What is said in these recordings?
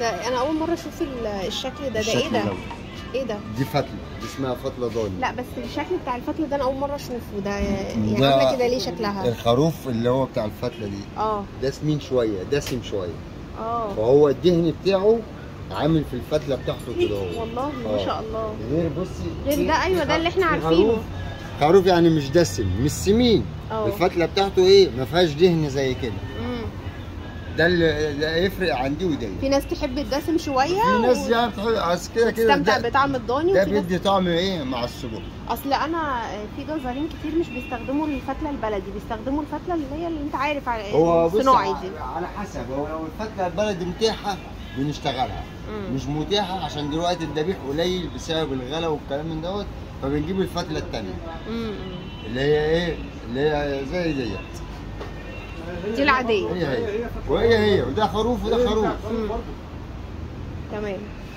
ده انا اول مره اشوف ال- الشكل ده ده ايه الشكل ده ده. ايه ده دي فتله دي اسمها فتله ضاني لا بس الشكل بتاع الفتله ده انا اول مره اشوفه ده يعني ده عامله كده ليه شكلها الخروف اللي هو بتاع الفتله دي اه ده سمين شويه دسم شويه اه فهو الدهن بتاعه عامل في الفتله بتاعته كده هو والله ما آه. شاء الله غير بصي غير في- ده ايوه ده اللي احنا في عارفينه خروف خروف يعني مش دسم مش سمين اه الفتله بتاعته ايه ما فيهاش دهن زي كده مم. ده اللي ده يفرق عن دي ودي في ناس تحب الدسم شويه في ناس و- يعني بتحب أصل كده كده تستمتع ده, بطعم الضاني ده وفي ناس بيدي طعم ايه مع السجق اصل انا في جزارين كتير مش بيستخدموا الفتله البلدي بيستخدموا الفتله اللي هي اللي انت عارف على- هو بص الصناعي ع- دي على حسب هو لو الفتله البلدي متاحه بنشتغلها مم. مش متاحه عشان دلوقتي الذبيح قليل بسبب الغلا والكلام من دوت فبنجيب الفتله التانيه مم. اللي هي ايه اللي هي زي ديت دي العاديه هي هي وهي هي وده خروف وده خروف مم. تمام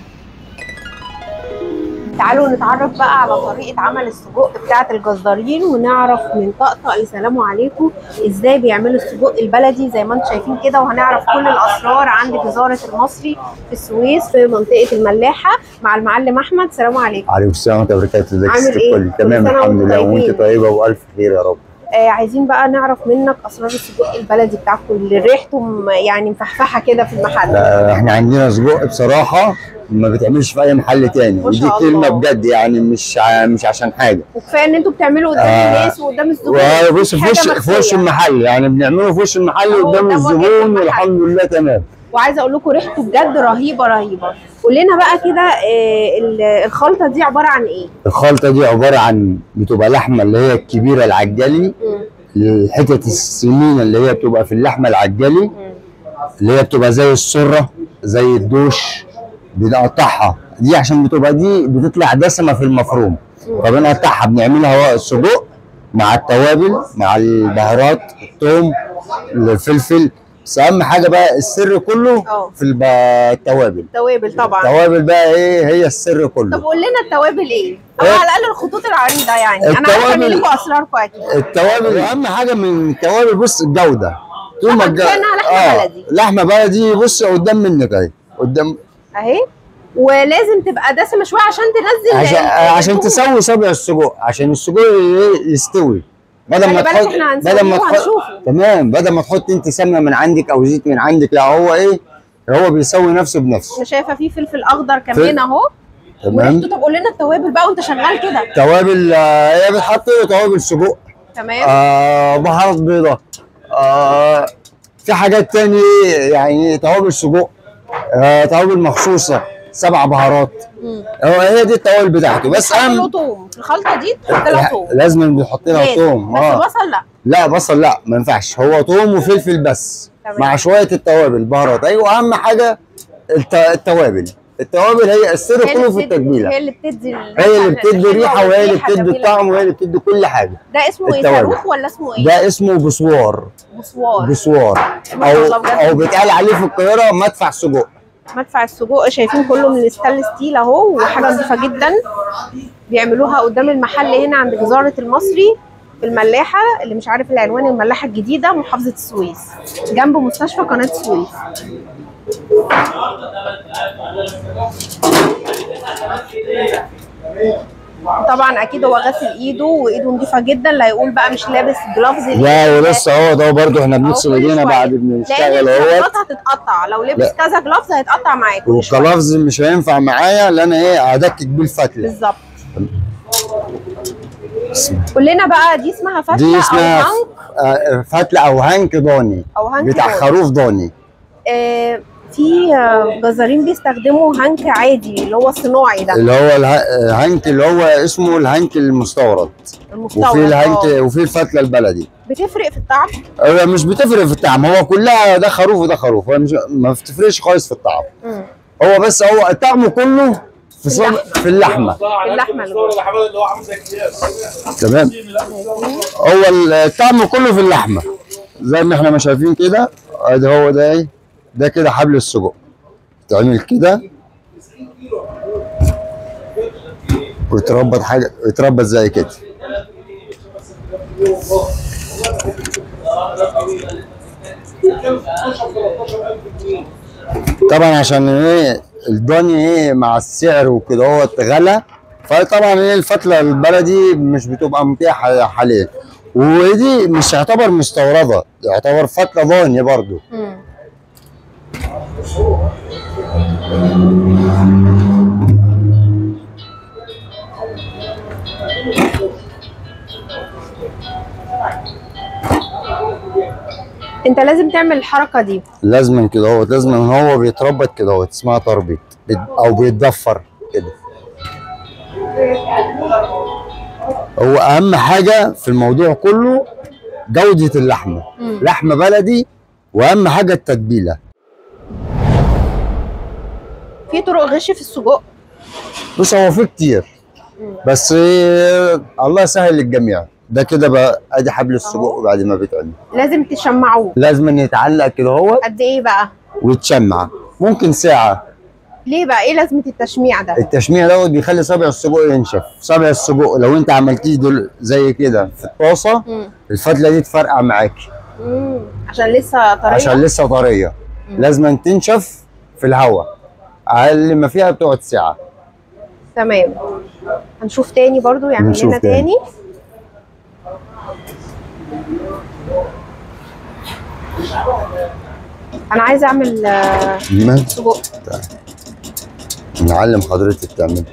تعالوا نتعرف بقى على طريقة عمل السجق بتاعة الجزارين ونعرف من طقطق السلام عليكم ازاي بيعملوا السجق البلدي زي ما انتم شايفين كده وهنعرف كل الاسرار عند جزارة المصري في السويس في منطقة الملاحة مع المعلم احمد سلام عليكم عليكم السلام ورحمه الله وبركاته ازيك يا عامل ست إيه؟ الكل كل تمام سنة الحمد وانتم لله وانت طيبين. طيبه والف خير يا رب آه عايزين بقى نعرف منك اسرار السجق البلدي بتاعكم اللي ريحته م- يعني مفحفحة كده في المحل لا، احنا عندنا سجق بصراحه ما بيتعملش في اي محل تاني ما ودي شاء كلمه الله. بجد يعني مش ع- مش عشان حاجه وكفايه ان انتوا بتعملوا قدام آه. الناس وقدام الزبون بص في حاجة وش في مخفية. وش المحل يعني بنعمله في وش المحل أهو قدام قدام واجهة الزبون المحل. والحمد لله تمام وعايزه اقول لكم ريحته بجد رهيبه رهيبه قول لنا بقى كده آه، ال- الخلطه دي عباره عن ايه الخلطه دي عباره عن بتبقى لحمه اللي هي الكبيره العجالي الحتت السمينه اللي هي بتبقى في اللحمه العجالي اللي هي بتبقى زي السره زي الدوش بنقطعها دي عشان بتبقى دي بتطلع دسمه في المفروم فبنقطعها بنعملها هو السجق مع التوابل مع البهارات الثوم الفلفل بس اهم حاجه بقى السر كله اه. في الب- التوابل توابل طبعا التوابل بقى ايه هي السر طب كله قول لنا التوابل ايه او إيه؟ على الاقل الخطوط العريضه يعني انا عارفه ان التوابل- لكم اسراركم اكيد التوابل اهم حاجه من التوابل بص الجوده طول طبعاً ما الج- كفاية إنها لحمة بلدي. لحمه بلدي بص قدام منك اهي قدام اهي ولازم تبقى دسمه شويه عشان تنزل عشان ال- عشان الدهون. تسوي صبع السجق عشان السجق ي- يستوي بدل خلي ما بالك تحط إحنا هنسويه بدل ما تحط وهنشوفه. تمام بدل ما تحط انت سمنه من عندك او زيت من عندك لا هو ايه هو بيسوي نفسه بنفسه انا شايفه فيه فلفل اخضر كمان اهو تمام وريحته طب قول لنا التوابل بقى وانت شغال كده توابل آه، هي بتحط له توابل سجق تمام آه بهارات بيضة آه في حاجات تاني يعني توابل سجق آه توابل مخصوصة سبع بهارات مم. هو هي دي التوابل بتاعته بس بتحط له اهم توم في الخلطه دي تحط لها توم لازم بنحط لها لازم. توم بس اه بصل لا لا بصل لا ما ينفعش هو توم وفلفل بس تمام. مع شوية التوابل بهارات ايوه اهم حاجة الت- التوابل التوابل هي السر هي كله اللي في بتدي- التدبيلة هي اللي بتدي هي اللي بتدي الحلوة ريحة وهي اللي والريحة بتدي جميلة. الطعم وهي اللي بتدي كل حاجة ده اسمه ايه التوابل. صاروخ ولا اسمه ايه؟ ده اسمه بسوار بسوار بسوار ما شاء او الله بجد. او بيتقال عليه في القاهره مدفع سجق مدفع السجق شايفين كله من الستانلس ستيل اهو وحاجه نظيفه جدا بيعملوها قدام المحل هنا عند جزاره المصري في الملاحه اللي مش عارف العنوان الملاحه الجديده محافظه السويس جنب مستشفى قناه السويس طبعا اكيد هو غسل ايده وايده نظيفه جدا لا يقول بقى مش لابس جلافز لا ولسه هو ده برضه احنا بنغسل أهو كل ايدينا شوية. بعد لان بنشتغل اهوت الجلافزات هتتقطع لو لبس لا. كذا جلافز هيتقطع معاك كل شوية. والكلافز مش هينفع معايا لان ايه هدكك بيه الفتله بالظبط قول لنا بقى دي اسمها فتله دي اسمها او هنك آه، فتله او هنك ضاني او هنك بتاع ضاني. خروف ضاني آه في آه، جزارين بيستخدموا هنك عادي اللي هو الصناعي ده اللي هو اله- الهنك اللي هو اسمه الهنك المستورد المستورد وفي الهنك آه. وفي الفتله البلدي بتفرق في الطعم هو مش بتفرق في الطعم هو كلها ده خروف وده خروف هو مش ما بتفرقش خالص في الطعم مم. هو بس هو الطعم كله في صب... اللحمة. في اللحمه في اللحمة اللي جوه. اللي هو عامل زي الكياس تمام هو الطعم كله في اللحمه زي ما احنا ما شايفين كده ادي هو ده ايه ده كده حبل السجق تعمل كده ويتربط حاجه يتربط زي كده طبعا عشان ايه الضاني ايه مع السعر وكده هو غلا فطبعا ايه الفتله البلدي مش بتبقى متاحه حاليا ودي مش يعتبر مستورده يعتبر فتله ضاني برضو مم. انت لازم تعمل الحركه دي لازما كده هو لازما هو بيتربط كده هو اسمها تربيط بيت- او بيتضفر كده هو اهم حاجه في الموضوع كله جوده اللحمه مم. لحمه بلدي واهم حاجه التتبيله في طرق غش في السجق بص هو في كتير بس إيه، الله يسهل للجميع ده كده بقى ادي حبل السجق بعد ما بيتعمل لازم تشمعوه لازم يتعلق كده هو قد ايه بقى ويتشمع ممكن ساعه ليه بقى ايه لازمه التشميع ده التشميع دوت بيخلي صابع السجق ينشف صابع السجق لو انت عملتيه دول زي كده في الطاسه مم. الفتله دي تفرقع معاكي مم. عشان لسه طريه عشان لسه طريه لازم تنشف في الهواء اقل ما فيها بتقعد ساعه تمام هنشوف تاني برضو يعمل هنشوف لنا تاني. تاني انا عايزه اعمل آه، ما- سجق نعلم حضرتك تعمل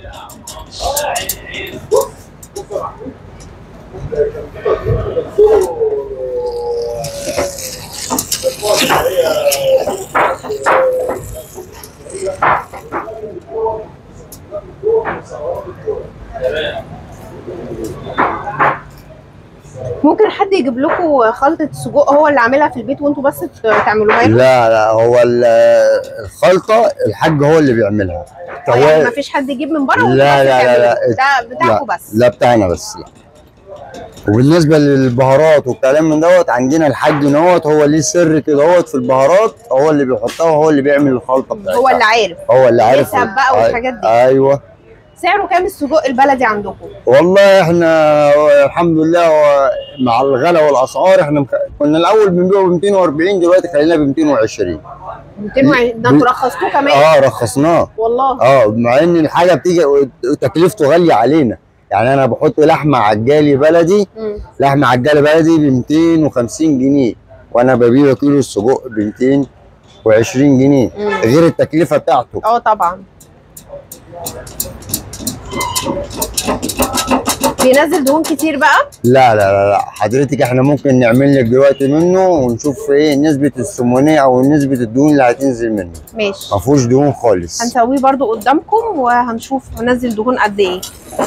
ممكن حد يجيب لكم خلطه سجق هو اللي عاملها في البيت وانتوا بس ت- تعملوها له لا لا هو ال- الخلطه الحاج هو اللي بيعملها يعني هو- مفيش حد يجيب من بره وانتوا لا بس لا لا لا تعملوه. ده بتاعكم لا, بس لا بتاعنا بس لا وبالنسبه للبهارات والكلام من دوت عندنا الحاج نوت هو ليه سر كده هوت في البهارات هو اللي بيحطها وهو اللي بيعمل الخلطه بتاعتها هو اللي عارف هو اللي عارف يسهب بقى أي- والحاجات دي. ايوه سعره كام السجق البلدي عندكم والله احنا الحمد لله هو مع الغلا والاسعار احنا مك... كنا الاول بنبيعه ب 240 دلوقتي خلينا ب 220 200 ده انتوا رخصتوه كمان اه رخصناه والله اه مع ان الحاجه بتيجي تكلفته غاليه علينا يعني انا بحط لحمه عجالي بلدي مم. لحمه عجالي بلدي ب 250 جنيه وانا ببيع كيلو السجق ب 220 جنيه مم. غير التكلفه بتاعته اه طبعا بينزل دهون كتير بقى لا لا لا لا حضرتك احنا ممكن نعمل لك دلوقتي منه ونشوف ايه نسبه السمونيه او نسبه الدهون اللي هتنزل منه ماشي ما فيهوش دهون خالص هنسويه برضو قدامكم وهنشوف هنزل دهون قد ايه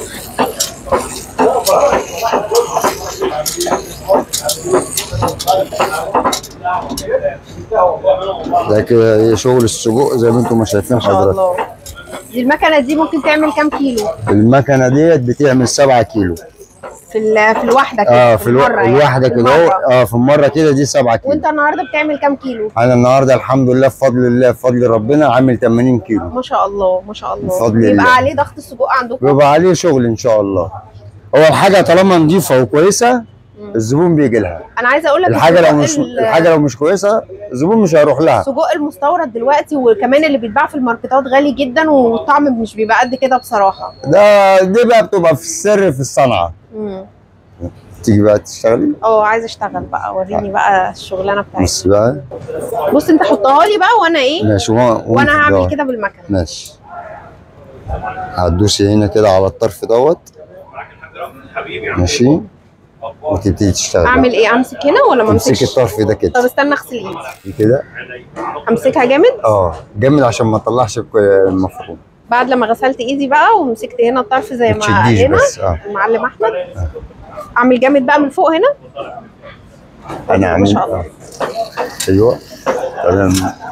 ده كده ايه شغل السجق زي ما انتم ما شايفين ما شاء حضرتك الله دي المكنه دي ممكن تعمل كام كيلو المكنه ديت بتعمل 7 كيلو في ال- في الواحده كده اه في الو... المرة يعني، الواحده في كده اهو المرة. اه في المره كده دي 7 كيلو وانت النهارده بتعمل كام كيلو انا النهارده الحمد لله بفضل الله بفضل ربنا عامل 80 كيلو ما شاء الله ما شاء الله بفضل بيبقى الله. عليه ضغط السجق عندكم بيبقى عليه شغل ان شاء الله هو الحاجه طالما نظيفه وكويسه الزبون بيجي لها انا عايزه اقول لك الحاجه لو السجق مش ال- الحاجه لو مش كويسه الزبون مش هيروح لها السجق المستورد دلوقتي وكمان اللي بيتباع في الماركتات غالي جدا والطعم مش بيبقى قد كده بصراحه ده دي بقى بتبقى في السر في الصنعه امم تيجي بقى تشتغلي اه عايزه اشتغل بقى وريني بقى الشغلانه بتاعتي بص بقى بص انت حطها لي بقى وانا ايه ماشي و... وانا هعمل كده بالمكنه ماشي هتدوسي هنا كده على الطرف دوت حبيبي ماشي وتبتدي تشتغلي اعمل ايه امسك هنا ولا ما تمسكي امسكش الطرف ده طب كده استنى اغسل ايدي كده امسكها جامد اه جامد عشان ما تطلعش الك- المفروم بعد لما غسلت ايدي بقى ومسكت هنا الطرف زي ما ما تشديش هنا بس اه المعلم احمد اعمل جامد بقى من فوق هنا انا ما عامل شاء الله آه. ايوه تمام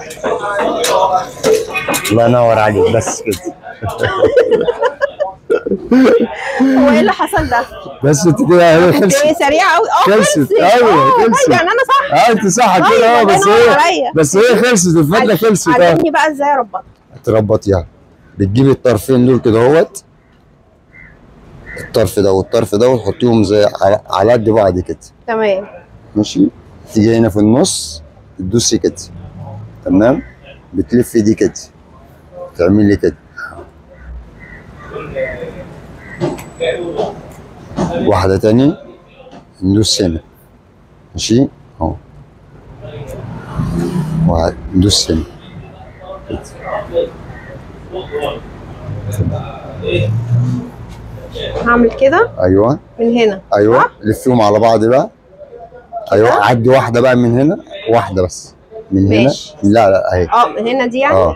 الله ينور عليك بس كده هو ايه اللي حصل ده؟ بس انت كده هي كنت خلصت ايه سريعه قوي اه خلصت. خلصت أيوة، اه خلصت. طيب يعني انا صح اه انت صح طيب، كده اه الله بس ينور هي عليا. بس هي خلصت الفتله خلصت اه علمني بقى ازاي اربطها تربطيها بتجيبي الطرفين دول كده اهوت الطرف ده والطرف ده وتحطيهم زي على- على قد بعض كده تمام ماشي تيجي هنا في النص تدوسي كده تمام بتلف دي كده تعملي كده واحدة تاني ندوس هنا ماشي اهو واحد ندوس هنا هعمل كده ايوه من هنا ايوه صح؟ لفيهم على بعض بقى ايوه عدي واحدة بقى من هنا واحدة بس من هنا ماشي. لا لا اهي اه من هنا دي يعني اه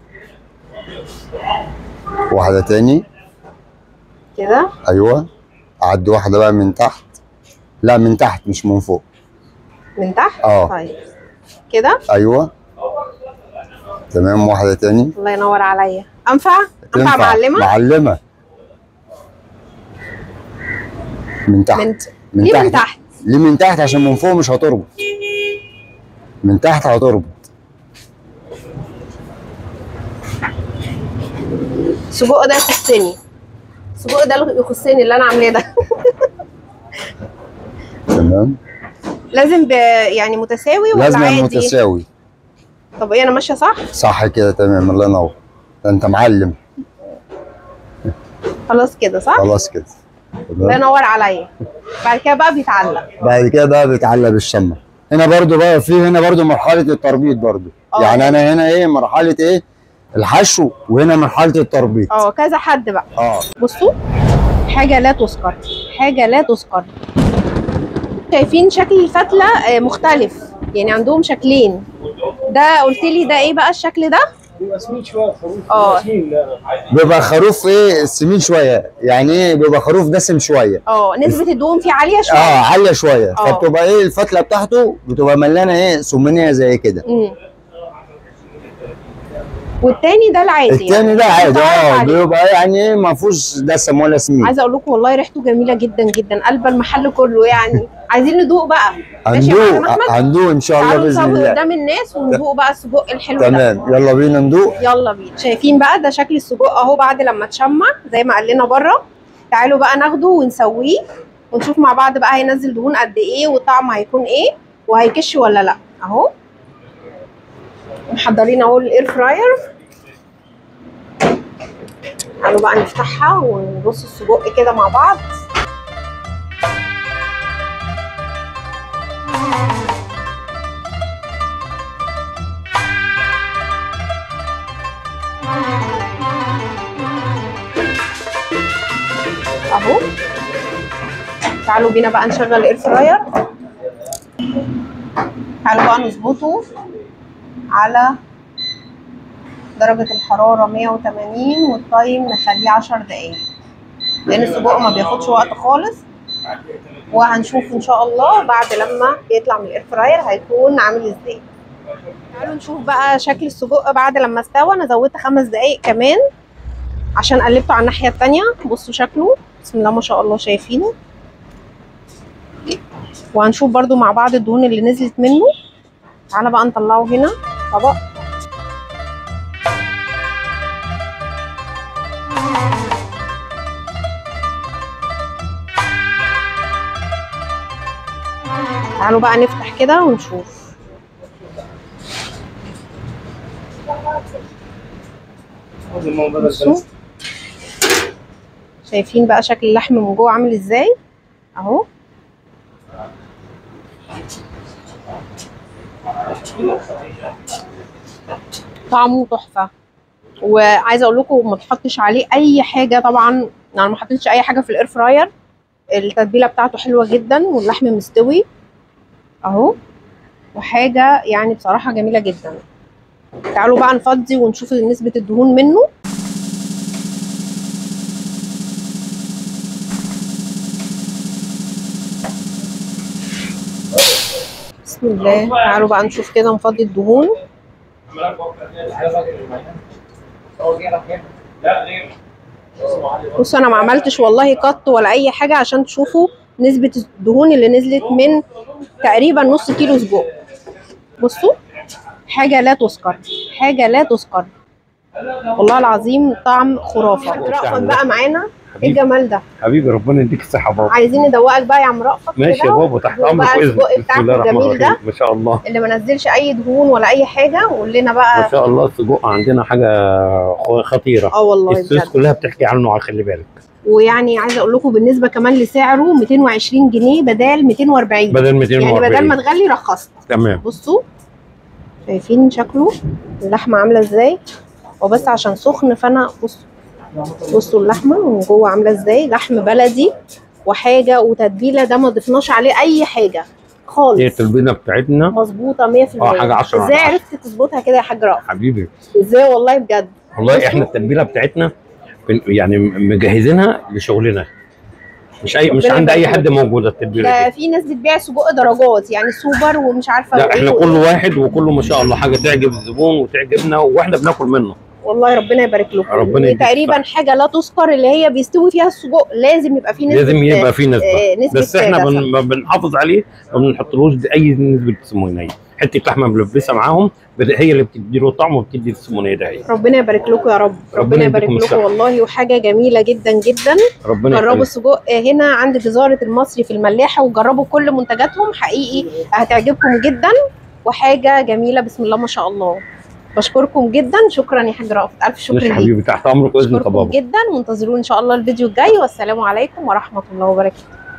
واحدة تاني كده ايوه عدي واحدة بقى من تحت لا من تحت مش من فوق من تحت اه. طيب كده ايوه تمام واحدة تاني الله ينور عليا انفع انفع معلمه معلمة من تحت من من ليه تحت. من تحت ليه من تحت عشان من فوق مش هتربط من تحت هتربط السجق ده يخصني السجق ده اللي يخصني اللي انا عاملاه ده تمام لازم ب... يعني متساوي ولا لازم عادي متساوي طب ايه انا ماشيه صح صح كده تمام الله ينور ده انت معلم خلاص كده صح خلاص كده الله تمام ينور عليا بعد كده بقى بيتعلق بعد كده بقى بيتعلق بالشمع هنا برضو بقى في هنا برضو مرحله التربيط برضو اه. يعني انا هنا ايه مرحله ايه الحشو وهنا مرحله التربيط اه كذا حد بقى اه بصوا حاجه لا تذكر حاجه لا تذكر شايفين شكل الفتله آه، مختلف يعني عندهم شكلين ده قلت لي ده ايه بقى الشكل ده بيبقى سمين شويه خروف اه. بيبقى سمين لا بيبقى خروف ايه سمين شويه يعني ايه بيبقى خروف دسم شويه اه نسبه الدهون فيه عاليه شويه اه عاليه شويه اه. فبتبقى ايه الفتله بتاعته بتبقى مليانه ايه سمنيه زي كده امم والتاني ده العادي التاني ده عادي متعارف اه عليه. بيبقى يعني ايه ما فيهوش دسم ولا سمين عايزه اقول لكم والله ريحته جميله جدا جدا قلب المحل كله يعني عايزين ندوق بقى ماشي يا معلم هندوق احمد هندوق ان شاء الله تعالوا باذن نسوي الله قدام الناس وندوق بقى السجق الحلو ده تمام يلا بينا ندوق يلا بينا شايفين بقى ده شكل السجق اهو بعد لما اتشمع زي ما قال لنا بره تعالوا بقى ناخده ونسويه ونشوف مع بعض بقى هينزل دهون قد ايه والطعم هيكون ايه وهيكش ولا لا اهو محضرين اهو الاير فراير تعالوا بقى نفتحها ونرص السجق كده مع بعض اهو تعالوا بينا بقى نشغل الاير فراير تعالوا بقى نظبطه على درجة الحرارة 180 والتايم نخليه 10 دقايق لأن السجق ما بياخدش وقت خالص وهنشوف إن شاء الله بعد لما يطلع من الاير فراير هيكون عامل ازاي تعالوا نشوف بقى شكل السجق بعد لما استوى أنا زودت خمس دقايق كمان عشان قلبته على الناحية التانية بصوا شكله بسم الله ما شاء الله شايفينه وهنشوف برضو مع بعض الدهون اللي نزلت منه تعالى بقى نطلعه هنا طبق تعالوا بقى نفتح كده ونشوف بصوا شايفين بقى شكل اللحم من جوه عامل ازاي اهو طعمه تحفه وعايزه اقول لكم ما تحطش عليه اي حاجه طبعا يعني ما حطيتش اي حاجه في الاير فراير التتبيله بتاعته حلوه جدا واللحم مستوي اهو وحاجه يعني بصراحه جميله جدا تعالوا بقى نفضي ونشوف نسبه الدهون منه بسم الله تعالوا بقى نشوف كده نفضي الدهون لا غير بصوا انا ما عملتش والله قط ولا اي حاجه عشان تشوفوا نسبه الدهون اللي نزلت من تقريبا نص كيلو سجق بصوا حاجه لا تذكر حاجه لا تذكر والله العظيم طعم خرافه رأفت بقى معانا ايه الجمال ده حبيبي ربنا يديك الصحه بابا عايزين ندوقك بقى يا عم رأفت ماشي يا كده بابا تحت وبقى امرك واذن السجق بسم بتاعك الله الرحمن الجميل ده. الرحيم ما شاء الله اللي ما نزلش اي دهون ولا اي حاجه وقول لنا ما بقى شاء الله السجق عندنا حاجه خ- خطيره اه والله السويس بجد كلها بتحكي عنه على خلي بالك ويعني عايزه اقول لكم بالنسبه كمان لسعره 220 جنيه بدل 240 بدل يعني 240 بدل ما تغلي رخصت تمام بصوا شايفين شكله اللحمه عامله ازاي وبس عشان سخن فانا بصوا بصوا اللحمه من جوه عامله ازاي لحم بلدي وحاجه وتتبيله ده ما ضفناش عليه اي حاجه هي خالص التلبينه بتاعتنا مظبوطه 100% اه، حاجة عشرة ازاي على عشرة. عرفت تظبطها كده يا حاج رأفت حبيبي ازاي والله بجد والله بصوا. احنا التتبيله بتاعتنا بن- يعني مجهزينها لشغلنا مش اي مش ربنا عند اي يبارك حد موجوده التتبيله ده دي في ناس بتبيع سجق درجات يعني سوبر ومش عارفه لا ايه احنا وإيه. كل واحد وكله ما شاء الله حاجه تعجب الزبون وتعجبنا واحنا بناكل منه والله ربنا يبارك لكم ربنا دي يديك تقريبا حاجه لا تذكر اللي هي بيستوي فيها السجق لازم يبقى فيه نسبه لازم يبقى في نسبه آه، نسبه بس احنا دسم. بن ما بنحافظ عليه ما بنحطلوش اي نسبه سمونيه حته لحمه ملبسه معاهم بت- هي اللي بتدي له طعم وبتدي السمونيه ده هي ربنا يبارك لكم يا رب ربنا ربنا يبارك يديكم لكم الصحة. والله وحاجه جميله جدا جدا ربنا جربوا يخليك السجق هنا عند جزاره المصري في الملاحه وجربوا كل منتجاتهم حقيقي هتعجبكم جدا وحاجه جميله بسم الله ما شاء الله بشكركم جدا شكرا يا حاج رأفت الف شكر ماشي ليك حبيبي تحت امرك واذنك يا بشكركم بابا جدا وانتظروا ان شاء الله الفيديو الجاي والسلام عليكم ورحمه الله وبركاته